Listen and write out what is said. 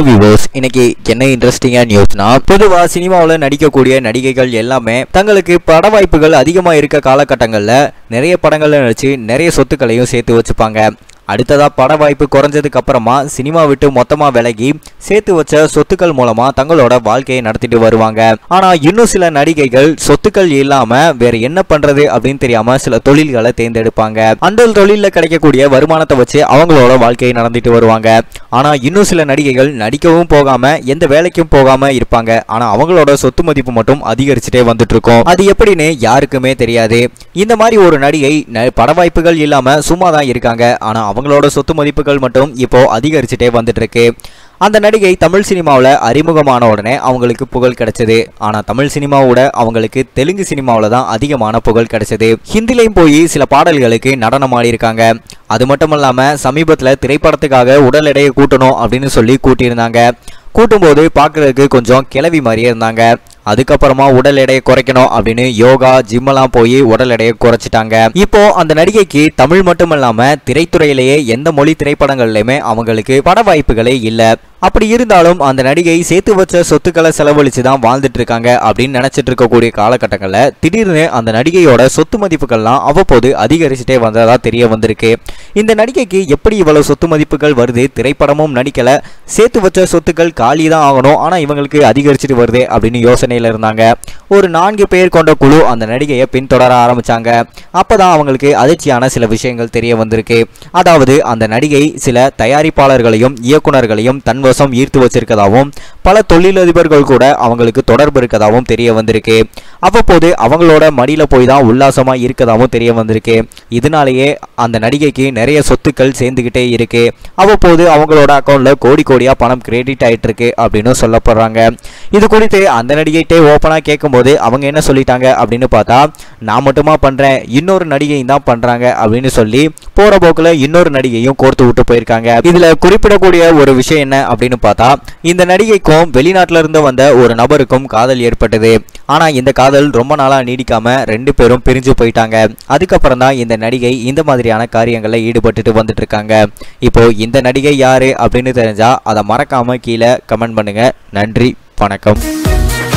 விவோஸ் இன்னைக்கு என்ன இன்ட்ரெஸ்டிங்கான நியூஸ்னா பொதுவா சினிமாவில் நடிக்கக்கூடிய நடிகைகள் எல்லாமே தங்களுக்கு பட வாய்ப்புகள் அதிகமாக இருக்க காலகட்டங்களில் நிறைய படங்கள்ல நடிச்சு நிறைய சொத்துக்களையும் சேர்த்து வச்சுப்பாங்க அடுத்ததா பட வாய்ப்பு குறைஞ்சதுக்கு அப்புறமா சினிமா விட்டு மொத்தமா விலகி சேர்த்து வச்ச சொத்துக்கள் மூலமா தங்களோட வாழ்க்கையை நடத்திட்டு வருவாங்க ஆனா இன்னும் சில நடிகைகள் சொத்துக்கள் இல்லாம வேற என்ன பண்றது அப்படின்னு தெரியாம சில தொழில்களை தேர்ந்தெடுப்பாங்க அந்த தொழில கிடைக்கக்கூடிய வருமானத்தை வச்சு அவங்களோட வாழ்க்கையை நடத்திட்டு வருவாங்க ஆனா இன்னும் சில நடிகைகள் நடிக்கவும் போகாம எந்த வேலைக்கும் போகாம இருப்பாங்க ஆனா அவங்களோட சொத்து மதிப்பு மட்டும் அதிகரிச்சுட்டே வந்துட்டு இருக்கும் அது எப்படின்னு யாருக்குமே தெரியாது இந்த மாதிரி ஒரு நடிகை ந- பட வாய்ப்புகள் இல்லாம சும்மா தான் இருக்காங்க ஆனா அவங்களோட சொத்து மதிப்புகள் மட்டும் இப்போ அதிகரிச்சுட்டே வந்துட்டு இருக்கு அந்த நடிகை தமிழ் சினிமாவில் அறிமுகமான உடனே அவங்களுக்கு புகழ் கிடைச்சது ஆனால் தமிழ் சினிமாவோட அவங்களுக்கு தெலுங்கு சினிமாவில் தான் அதிகமான புகழ் கிடைச்சது ஹிந்திலையும் போய் சில பாடல்களுக்கு நடனம் ஆடியிருக்காங்க அது மட்டும் இல்லாமல் சமீபத்தில் திரைப்படத்துக்காக உடல் எடையை கூட்டணும் அப்படின்னு சொல்லி கூட்டியிருந்தாங்க கூட்டும்போது பார்க்கறதுக்கு கொஞ்சம் கிளவி மாதிரியே இருந்தாங்க அதுக்கப்புறமா உடல் எடையை குறைக்கணும் அப்படின்னு யோகா ஜிம் எல்லாம் போய் உடல் எடையை குறைச்சிட்டாங்க இப்போ அந்த நடிகைக்கு தமிழ் மட்டும் இல்லாம திரைத்துறையிலேயே எந்த மொழி திரைப்படங்கள்லயுமே அவங்களுக்கு பட வாய்ப்புகளே இல்ல அப்படி இருந்தாலும் அந்த நடிகை சேர்த்து வச்ச சொத்துக்களை செலவழிச்சு தான் வாழ்ந்துட்டு இருக்காங்க அப்படின்னு நினைச்சிட்டு இருக்கக்கூடிய காலகட்டங்களில் திடீர்னு அந்த நடிகையோட சொத்து மதிப்புகள்லாம் அவ்வப்போது அதிகரிச்சுட்டே வந்ததா தெரிய வந்திருக்கு இந்த நடிகைக்கு எப்படி இவ்வளவு சொத்து மதிப்புகள் வருது திரைப்படமும் நடிக்கல சேர்த்து வச்ச சொத்துக்கள் காலி தான் ஆகணும் ஆனா இவங்களுக்கு அதிகரிச்சுட்டு வருது அப்படின்னு யோசனையில இருந்தாங்க ஒரு நான்கு பேர் கொண்ட குழு அந்த நடிகையை பின்தொடர ஆரம்பிச்சாங்க அப்பதான் அவங்களுக்கு அதிர்ச்சியான சில விஷயங்கள் தெரிய வந்திருக்கு அதாவது அந்த நடிகை சில தயாரிப்பாளர்களையும் இயக்குனர்களையும் தன்வசம் ஈர்த்து வச்சிருக்கதாகவும் பல தொழிலதிபர்கள் கூட அவங்களுக்கு தொடர்பு இருக்கதாகவும் தெரிய வந்திருக்கு அவ்வப்போது அவங்களோட மடியில போய் தான் உல்லாசமா இருக்கதாகவும் தெரிய வந்திருக்கு இதனாலேயே அந்த நடிகைக்கு நிறைய சொத்துக்கள் சேர்ந்துகிட்டே இருக்கு அவ்வப்போது அவங்களோட அக்கௌண்ட்ல கோடி கோடியா பணம் கிரெடிட் ஆயிட்டு இருக்கு அப்படின்னு சொல்லப்படுறாங்க இது குறித்து அந்த நடிகைட்டே ஓப்பனா கேட்கும்போது அவங்க என்ன சொல்லிட்டாங்க அப்படின்னு பார்த்தா நான் மட்டுமா பண்றேன் இன்னொரு நடிகையும் தான் பண்றாங்க அப்படின்னு சொல்லி போற போக்குல இன்னொரு நடிகையும் கோர்த்து விட்டு போயிருக்காங்க இதுல குறிப்பிடக்கூடிய ஒரு விஷயம் என்ன அப்படின்னு பார்த்தா இந்த நடிகைக்கும் வெளிநாட்டுல இருந்து வந்த ஒரு நபருக்கும் காதல் ஏற்பட்டது ஆனா இந்த காதல் ரொம்ப நாளா நீடிக்காம ரெண்டு பேரும் பிரிஞ்சு போயிட்டாங்க அதுக்கப்புறம் தான் இந்த நடிகை இந்த மாதிரியான காரியங்கள்ல ஈடுபட்டுட்டு வந்துட்டு இருக்காங்க இப்போ இந்த நடிகை யாரு அப்படின்னு தெரிஞ்சா அதை மறக்காம கீழே கமெண்ட் பண்ணுங்க நன்றி வணக்கம்